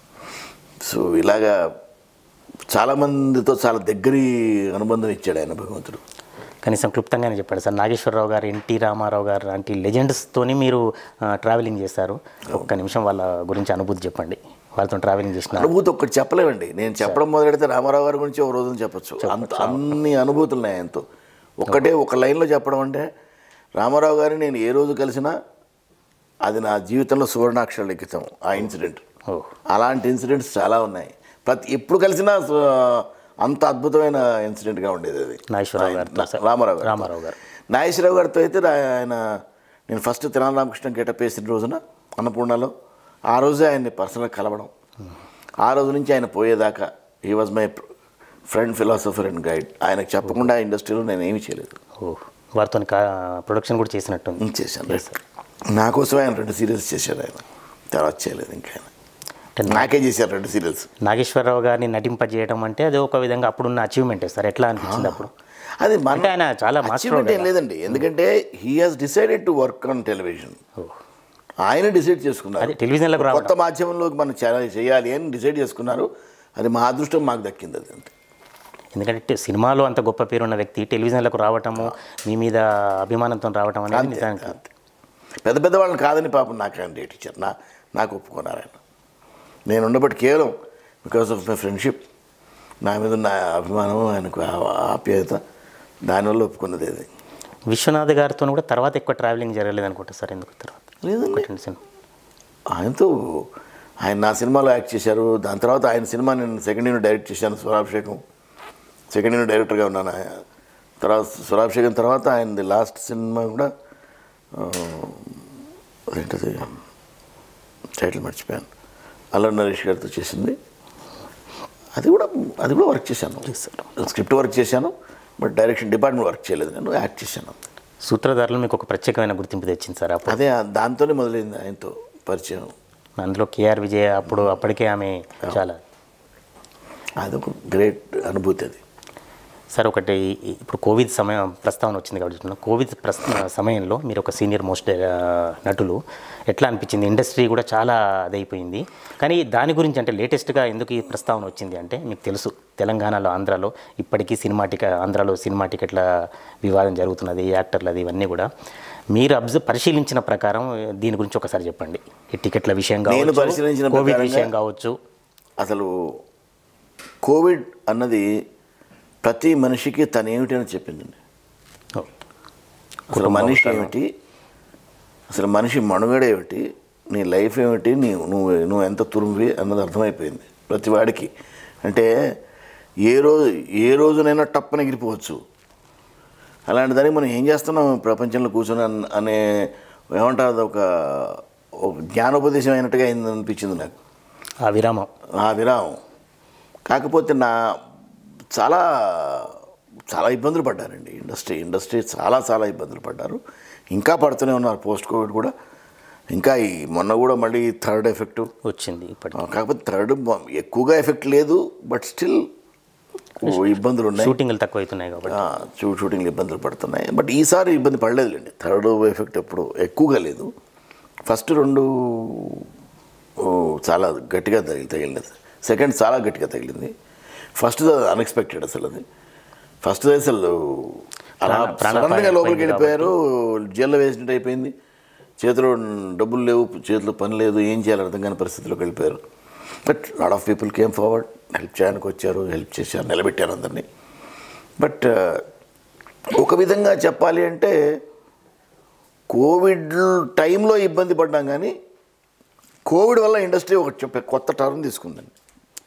సో ఇలాగా చాలామందితో చాలా దగ్గరి అనుబంధం ఇచ్చాడు ఆయన భగవంతుడు కనీసం క్లుప్తంగానే చెప్పాడు సార్ నాగేశ్వరరావు గారు ఎన్టీ రామారావు గారు లాంటి లెజెండ్స్తోని మీరు ట్రావెలింగ్ చేశారు ఒక్క నిమిషం వాళ్ళ గురించి అనుభూతి చెప్పండి వాళ్ళతో ట్రావెలింగ్ చేసిన అనుభూతి ఒక్కటి చెప్పలేమండి నేను చెప్పడం మొదలెడితే రామారావు గారి గురించి ఒక రోజున చెప్పొచ్చు అంత అన్ని అనుభూతులు ఉన్నాయి ఆయనతో ఒక్కటే ఒక లైన్లో చెప్పడం అంటే రామారావు గారిని నేను ఏ రోజు కలిసినా అది నా జీవితంలో సువర్ణాక్షర లిఖితం ఆ ఇన్సిడెంట్ ఓ అలాంటి ఇన్సిడెంట్స్ చాలా ఉన్నాయి ప్రతి ఎప్పుడు కలిసినా స- అంత అద్భుతమైన ఇన్సిడెంట్గా ఉండేది అది నాగేశ్వరరావు గారితో సార్ రామారావు గారు రామారావు గారు నాగేశ్వరరావు గారితో అయితే రా- ఆయన నేను ఫస్ట్ తెనాలి రామకృష్ణ గెటప్ వేసిన రోజున అన్నపూర్ణలో ఆ రోజే ఆయన్ని పర్సనల్గా కలవడం ఆ రోజు నుంచి ఆయన పోయేదాకా he was my friend philosopher and guide ఆయనకు చెప్పకుండా ఆ ఇండస్ట్రీలో నేను ఏమీ చేయలేదు ఓ వారితో ప్రొడక్షన్ కూడా చేసినట్టుంది ఇంక చేశాను నా కోసం ఆయన రెండు సీరియల్స్ చేశారు ఆయన తర్వాత చేయలేదు ఇంకా ఆయన అంటే నాకే చేశారు రెండు సీరియల్స్ నాగేశ్వరరావు గారిని నటింపజేయడం అంటే అది ఒక విధంగా అప్పుడున్న అచీవ్మెంట్ సార్ ఎట్లా అనిపించింది అప్పుడు అది మన అంటే ఆయన చాలా మాస్టర్ అచీవ్మెంట్ ఏం లేదండి ఎందుకంటే he has decided to work on television ఆయన డిసైడ్ చేసుకున్నారు అది టెలివిజన్లోకి రావడం కొత్త మాధ్యమంలోకి మనం చే- చేయాలి అని డిసైడ్ చేసుకున్నారు అది మా అదృష్టం మాకు దక్కింది అది అంతే ఎందుకంటే టె- సినిమాలో అంత గొప్ప పేరున్న వ్యక్తి టెలివిజన్లకు రావటము మీ మీద అభిమానంతో రావటం అనేది నిజానికి అంతే. పెద్ద పెద్ద వాళ్ళని కాదని పాపం నాకు ఆయన డేట్ ఇచ్చారు నా నాకు ఒప్పుకున్నారు ఆయన నేను ఉండబట్టి కేవలం బికాస్ ఆఫ్ మై ఫ్రెండ్షిప్ నా మీద ఉన్న అభిమానం ఆయనకు ఆ- ఆప్యాయత దానివల్ల ఒప్పుకున్నది అది విశ్వనాథ్ గారితో కూడా తర్వాత ఎక్కువ ట్రావెలింగ్ జరగలేదు అనుకుంటా సార్ ఎందుకు తర్వాత లేదండి ఒకటి రెండు సినిమా ఆయనతో ఆయన నా సినిమాలో యాక్ట్ చేశారు దాని తర్వాత ఆయన సినిమా నేను సెకండ్ యూనిట్ డైరెక్ట్ చేశాను స్వరాభిషేకం సెకండ్ యూనిట్ డైరెక్టర్గా ఉన్నాను ఆయన తర్వాత స్వరాభిషేకం తర్వాత ఆయనది లాస్ట్ సినిమా కూడా ఆ, అదేంటది టైటిల్ మర్చిపోయాను అల్లు నరేష్ గారితో చేసింది అది కూడా అది కూడా వర్క్ చేశాను స్క్రిప్ట్ వర్క్ చేశాను బట్ డైరెక్షన్ డిపార్ట్మెంట్ వర్క్ చేయలేదు నేను యాక్ట్ చేశాను సూత్రధారులు మీకు ఒక ప్రత్యేకమైన గుర్తింపు తెచ్చింది సార్ అప్పుడు అదే దాంతోనే మొదలైంది ఆయనతో పరిచయం అందులో కేఆర్ విజయ అప్పుడు అప్పటికే ఆమె చాలా అదొక గ్రేట్ అనుభూతి అది సార్ ఒకటి ఇప్పుడు కోవిడ్ సమయం ప్రస్తావన వచ్చింది కాబట్టి చెప్తున్నా. కోవిడ్ ప్రస్ సమయంలో మీరు ఒక సీనియర్ మోస్ట్ నటులు ఎట్లా అనిపించింది ఇండస్ట్రీ కూడా చాలా అదైపోయింది కానీ దాని గురించి అంటే లేటెస్ట్గా ఎందుకు ఈ ప్రస్తావన వచ్చింది అంటే మీకు తెలుసు తెలంగాణలో ఆంధ్రాలో ఇప్పటికీ సినిమా టికెట్ ఆంధ్రాలో సినిమా టికెట్ల వివాదం జరుగుతున్నది యాక్టర్లది ఇవన్నీ కూడా మీరు అబ్జర్వ్ పరిశీలించిన ప్రకారం దీని గురించి ఒకసారి చెప్పండి ఈ టికెట్ల విషయం నేను కావచ్చు పరిశీలించిన కోవిడ్ ప్రకారంగా- విషయం కావచ్చు అసలు కోవిడ్ అన్నది ప్రతి మనిషికి తను ఏమిటి అని చెప్పిందండి ఓ. అసలు మనిషి ఏమిటి అసలు మనిషి మనుగడ ఏమిటి నీ లైఫ్ ఏమిటి నీ నువ్వు నువ్వు ఎంత తురుమువి అన్నది అర్థమైపోయింది ప్రతి వాడికి అంటే ఏ రోజు ఏ రోజునైనా టప్పని ఎగిరిపోవచ్చు అలాంటి దానికి మనం ఏం చేస్తున్నాం ప్రపంచంలో కూర్చొని అన్- అనే ఏమంటారు అది ఒక ఒక జ్ఞానోపదేశం అయినట్టుగా అయింది అనిపించింది నాకు ఆ విరామం ఆ విరామం కాకపోతే నా చాలా చాలా ఇబ్బందులు పడ్డారండి ఇండస్ట్రీ ఇండస్ట్రీ చాలా చాలా ఇబ్బందులు పడ్డారు ఇంకా పడుతూనే ఉన్నారు పోస్ట్ కోవిడ్ కూడా ఇంకా ఈ మొన్న కూడా మళ్ళీ థర్డ్ ఎఫెక్ట్ వచ్చింది ఇప్పటికి కాకపోతే థర్డ్ ఎక్కువగా ఎఫెక్ట్ లేదు బట్ స్టిల్ ఇబ్బందులు ఉన్నాయి షూటింగ్లు తక్కువ అవుతున్నాయి కాబట్టి ఆ, షూ షూటింగ్లు ఇబ్బందులు పడుతున్నాయి బట్ ఈసారి ఇబ్బంది పడలేదులేండి థర్డ్ ఎఫెక్ట్ ఎప్పుడు ఎక్కువగా లేదు ఫస్ట్ రెండు ఓ, చాలా గట్టిగా తగిలి తగిలినది సెకండ్ చాలా గట్టిగా తగిలింది ఫస్ట్ అన్ఎక్స్పెక్టెడ్ అసలు అది ఫస్ట్ అసలు అలా ప్రాణ- ప్రాణాపాయం సడన్గా లోపలికి అయిపోయింది వెళ్ళిపోయారు జైల్లో వేసినట్టు అయిపోయింది చేతిలో డబ్బులు లేవు చేతిలో పని లేదు ఏం చేయాలి అర్థం కాని పరిస్థితిలోకి వెళ్ళిపోయారు but lot of people came forward help చేయడానికి వచ్చారు హెల్ప్ చేశారు నిలబెట్టారు అందరినీ బట్ ఒక విధంగా చెప్పాలి అంటే కోవిడ్ టైంలో ఇబ్బంది పడ్డాం కానీ కోవిడ్ వల్ల ఇండస్ట్రీ ఒక చెప్పే కొత్త టర్న్ తీసుకుందండి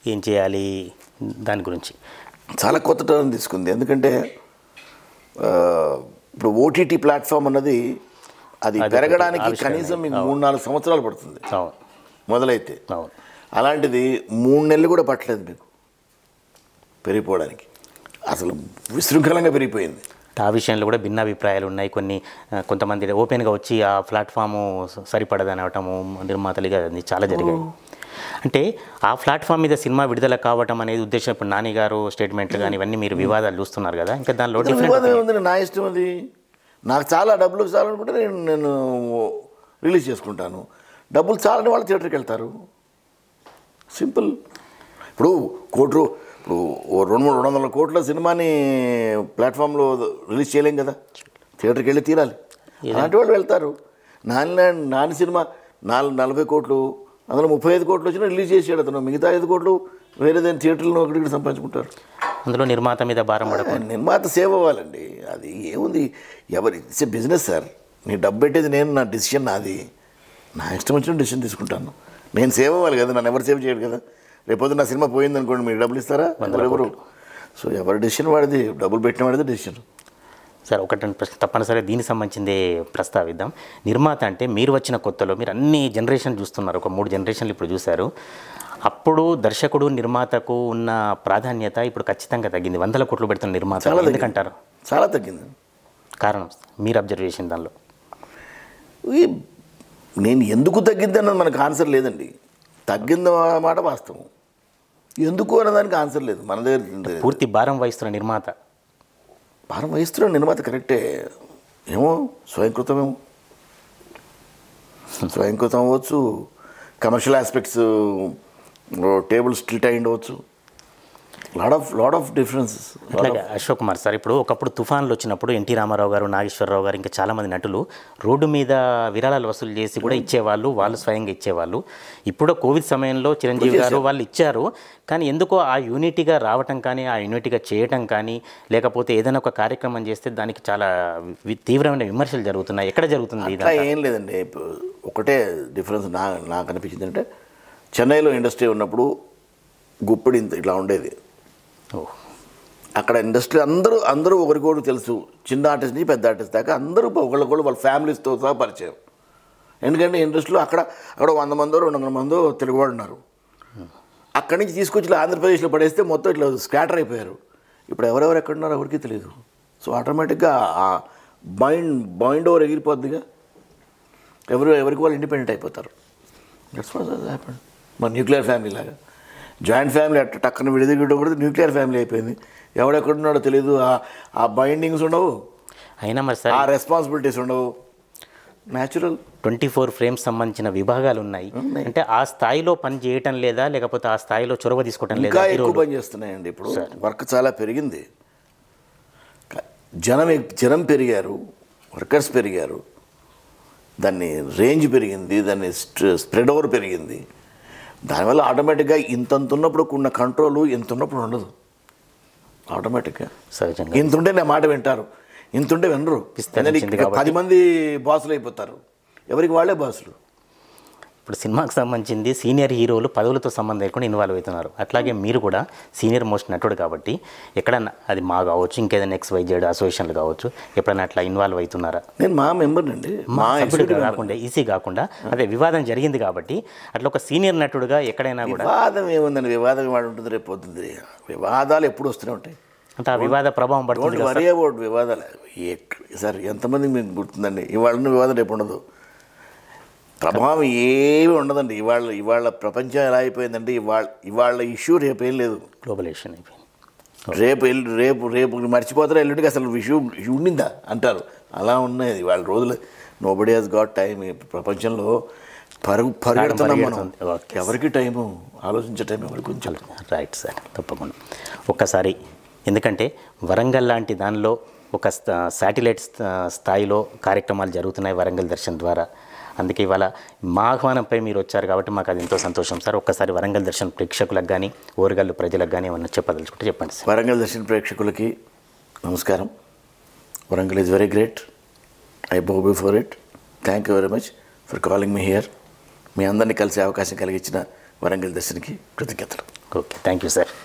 ఏం చేయాలి దాని గురించి చాలా కొత్త టర్న్ తీసుకుంది ఎందుకంటే ఆ, ఇప్పుడు ఓటీటీ ప్లాట్ఫామ్ అన్నది అది అది పెరగడానికి ఆవిష్కరణ. కనీసం మీకు మూడు నాలుగు సంవత్సరాలు పడుతుంది అవును మొదలైతే అవును అలాంటిది మూడు నెలలు కూడా పట్టలేదు మీకు పెరిగిపోవడానికి అసలు విశృంఖలంగా పెరిగిపోయింది ఆ విషయంలో కూడా భిన్నాభిప్రాయాలు ఉన్నాయి కొన్ని ఆ, కొంతమంది ఓపెన్గా వచ్చి ఆ ప్లాట్ఫాము స- సరిపడదని అవటము నిర్మాతలుగా అది చాలా జరిగాయి అంటే ఆ ప్లాట్ఫామ్ మీద సినిమా విడుదల కావటం అనేది ఉద్దేశం ఇప్పుడు నాని గారు స్టేట్మెంట్లు కానీ ఇవన్నీ మీరు వివాదాలు చూస్తున్నారు కదా ఇంకా దానిలో అసలు డిఫరెంట్ వివాదం ఏముంది నా ఇష్టం అది నాకు చాలా డబ్బులు చాలనుకుంటే నేను నేను రిలీజ్ చేసుకుంటాను డబ్బులు చాలని వాళ్ళు థియేటర్కి వెళ్తారు సింపుల్ ఇప్పుడు కోటి రూ- ఇప్పుడు ఓ రెండు మూడు రెండు వందల కోట్ల సినిమాని ప్లాట్ఫామ్లో రిలీజ్ చేయలేం కదా థియేటర్కి వెళ్ళి తీరాలి అలాంటి వాళ్ళు వెళ్తారు నాని నాని సినిమా నాలుగు నలభై కోట్లు అందులో ముప్పై ఐదు కోట్లు వచ్చినా రిలీజ్ చేసాడు అతను మిగతా ఐదు కోట్లు వేరేదైనా థియేటర్లో ఒకటి సంపాదించుకుంటారు అందులో నిర్మాత మీద భారం పడకుండా నిర్మాత సేవ్ అవ్వాలండి అది ఏముంది ఎవరి ఇట్స్ ఏ బిజినెస్ సార్ నీ డబ్బు పెట్టేది నేను నా డిసిషన్ నాది నా ఇష్టం వచ్చిన డిసిషన్ తీసుకుంటాను నేను సేవ్ అవ్వాలి కదా నన్ను ఎవరు సేవ్ చేయడు కదా రేపొద్దు నా సినిమా పోయింది అనుకోండి మీరు డబ్బులు ఇస్తారా ఎవరు సో ఎవరి డిసిషన్ వాడిది డబ్బులు పెట్టిన వాడిది డిసిషన్ సార్ ఒకటి రెండు ప్రశ్న తప్పనిసరిగా దీనికి సంబంధించిందే ప్రస్తావిద్దాం నిర్మాత అంటే మీరు వచ్చిన కొత్తలో మీరు అన్ని జనరేషన్ చూస్తున్నారు ఒక మూడు జనరేషన్లు ఇప్పుడు చూశారు అప్పుడు దర్శకుడు నిర్మాతకు ఉన్న ప్రాధాన్యత ఇప్పుడు ఖచ్చితంగా తగ్గింది వందల కోట్లు పెడుతున్న నిర్మాత చాలా తగ్గింది. ఎందుకంటారు చాలా తగ్గింది కారణం మీరు అబ్జర్వేషన్ దానిలో ఈ నేను ఎందుకు తగ్గింది అన్నది మనకు ఆన్సర్ లేదండి తగ్గింది మాట వాస్తవం ఎందుకు అన్నదానికి ఆన్సర్ లేదు మన దగ్గర లేదు. పూర్తి భారం వహిస్తున్న నిర్మాత భారం వహిస్తున్నాడు నిర్మాత కరెక్టే ఏమో స్వయంకృతమేమో స్వయంకృతం అవ్వచ్చు కమర్షియల్ ఆస్పెక్ట్స్ టేబుల్ స్టిల్ట్ అయి ఉండవచ్చు lot of lot of differences అట్లాగే అశోక్ కుమార్ సార్ ఇప్పుడు ఒకప్పుడు తుఫాన్లు వచ్చినప్పుడు ఎన్టీ రామారావు గారు నాగేశ్వరరావు గారు ఇంకా చాలామంది నటులు రోడ్డు మీద విరాళాలు వసూలు చేసి కూడా ఇచ్చేవాళ్ళు వాళ్ళు స్వయంగా ఇచ్చేవాళ్ళు ఇప్పుడు కోవిడ్ సమయంలో చిరంజీవి గారు వాళ్ళు ఇచ్చారు కానీ ఎందుకో ఆ యూనిటీగా రావటం కానీ ఆ యూనిటీగా చేయటం కానీ లేకపోతే ఏదైనా ఒక కార్యక్రమం చేస్తే దానికి చాలా వి- తీవ్రమైన విమర్శలు జరుగుతున్నాయి ఎక్కడ జరుగుతుంది అట్లా ఇదంతా? ఏం లేదండి ఇప్పుడు ఒకటే డిఫరెన్స్ నా నాకు అనిపించింది అంటే చెన్నైలో ఇండస్ట్రీ ఉన్నప్పుడు గుప్పిడి ఇంత ఇట్లా ఉండేది ఓ, అక్కడ ఇండస్ట్రీ అందరూ అందరూ ఒకరికొకరు తెలుసు చిన్న ఆర్టిస్ట్ నుంచి పెద్ద ఆర్టిస్ట్ దాకా అందరూ ఒకళ్ళకొకళ్ళు వాళ్ళ ఫ్యామిలీస్తో సహా పరిచయం ఎందుకంటే ఇండస్ట్రీలో అక్కడ అక్కడ వంద మందో రెండు వందల మందో తెలుగువాడు ఉన్నారు అక్కడి నుంచి తీసుకొచ్చి ఇలా ఆంధ్రప్రదేశ్లో పడేస్తే మొత్తం ఇట్లా స్కాటర్ అయిపోయారు ఇప్పుడు ఎవరెవరు ఎక్కడ ఉన్నారో ఎవరికీ తెలియదు సో ఆటోమేటిక్గా ఆ మైండ్ మైండ్ ఓవర్ ఎగిరిపోద్దిగా ఎవరు ఎవరికి వాళ్ళు ఇండిపెండెంట్ అయిపోతారు దట్స్ వాట్ హ్యాపెన్ మన న్యూక్లియర్ ఫ్యామిలీ లాగా జాయింట్ ఫ్యామిలీ అట్ట టక్కన విడిదిగడం కూడా న్యూక్లియర్ ఫ్యామిలీ అయిపోయింది ఎవడెక్కడున్నాడో తెలియదు ఆ ఆ బైండింగ్స్ ఉండవు అయినా మరి సార్ ఆ రెస్పాన్సిబిలిటీస్ ఉండవు న్యాచురల్ ట్వంటీ ఫోర్ ఫ్రేమ్స్ సంబంధించిన విభాగాలు ఉన్నాయి అంటే ఆ స్థాయిలో పని చేయటం లేదా లేకపోతే ఆ స్థాయిలో చొరవ తీసుకోవటం లేదా ఇంకా ఎక్కువ హీరోలు పని చేస్తున్నాయండి ఇప్పుడు వర్క్ చాలా పెరిగింది క- జనం ఎక్- జనం పెరిగారు వర్కర్స్ పెరిగారు దాన్ని రేంజ్ పెరిగింది దాన్ని స్ప్రెడ్ ఓవర్ పెరిగింది దానివల్ల ఆటోమేటిక్గా ఇంతంత ఉన్నప్పుడు ఉన్న కంట్రోల్ ఇంత ఉన్నప్పుడు ఉండదు ఆటోమేటిక్గా సహజంగా ఇంత ఉంటే నా మాట వింటారు ఇంత ఉంటే వినరు విస్తరించింది ఎందుకంటే ఇక కాబట్టి. పది మంది బాసులు అయిపోతారు ఎవరికి వాళ్ళే బాసులు ఇప్పుడు సినిమాకి సంబంధించింది సీనియర్ హీరోలు పదవులతో సంబంధం లేకుండా ఇన్వాల్వ్ అవుతున్నారు అట్లాగే మీరు కూడా సీనియర్ మోస్ట్ నటుడు కాబట్టి ఎక్కడన్నా అది మా కావచ్చు ఇంకేదైనా ఎక్స్ వై జెడ్ అసోసియేషన్లు కావచ్చు ఎప్పుడైనా అట్లా ఇన్వాల్వ్ అవుతున్నారా నేను మా మెంబర్ అండి మా మా సభ్యుడు executive member. కాకుండా ఈసీ కాకుండా అదే వివాదం జరిగింది కాబట్టి అట్లా ఒక సీనియర్ నటుడుగా ఎక్కడైనా కూడా వివాదం ఏముందండి వివాదం వాడు ఉంటుంది రేపు పొద్దుంది వివాదాలు ఎప్పుడు వస్తూనే ఉంటాయి అంటే ఆ వివాద ప్రభావం పడుతుంది డోంట్ కదా వరీ అబౌట్ వివాదాలు ఎక్క- సార్ ఎంతమంది మీకు గుర్తుందండి ఇవాళ ఉన్న వివాదం రేపు ఉండదు ప్రభావం ఏమీ ఉండదండి ఇవాళ ఇవాళ ప్రపంచం ఎలా అయిపోయిందంటే ఇవాళ ఇవాళ ఇష్యూ రేపు ఏం లేదు గ్లోబలైజేషన్ అయిపోయింది రేపు ఎల్లు రేపు రేపు మర్చిపోతారా ఎల్లుండికి అసలు ఇష్యూ ఇష్యూ ఉండిందా అంటారు అలా ఉన్నాయి వాళ్ళ రోజులు nobody has got time ఈ ప్రపంచంలో పరుగు పరిగెడుతున్నాం మనం పరిగెడుతుంది. ఓకే. ఎవరికి టైము ఆలోచించే టైం ఎవరికి కొంచెం రైట్ సార్ తప్పకుండా ఒక్కసారి ఎందుకంటే వరంగల్ లాంటి దానిలో ఒక శాటిలైట్ స్థాయిలో కార్యక్రమాలు జరుగుతున్నాయి వరంగల్ దర్శన్ ద్వారా అందుకే ఇవాళ మా ఆహ్వానంపై మీరు వచ్చారు కాబట్టి మాకు అది ఎంతో సంతోషం సార్ ఒక్కసారి వరంగల్ దర్శన్ ప్రేక్షకులకు కానీ ఓరగల్లు ప్రజలకు కానీ ఏమన్నా చెప్పదలుచుకుంటే చెప్పండి సార్ వరంగల్ దర్శన ప్రేక్షకులకి నమస్కారం Warangal is very great I bow before it thank you very much for calling me here మీ అందరినీ కలిసే అవకాశం కలిగించిన వరంగల్ దర్శన్కి కృతజ్ఞతలు ఓకే థ్యాంక్ యూ సార్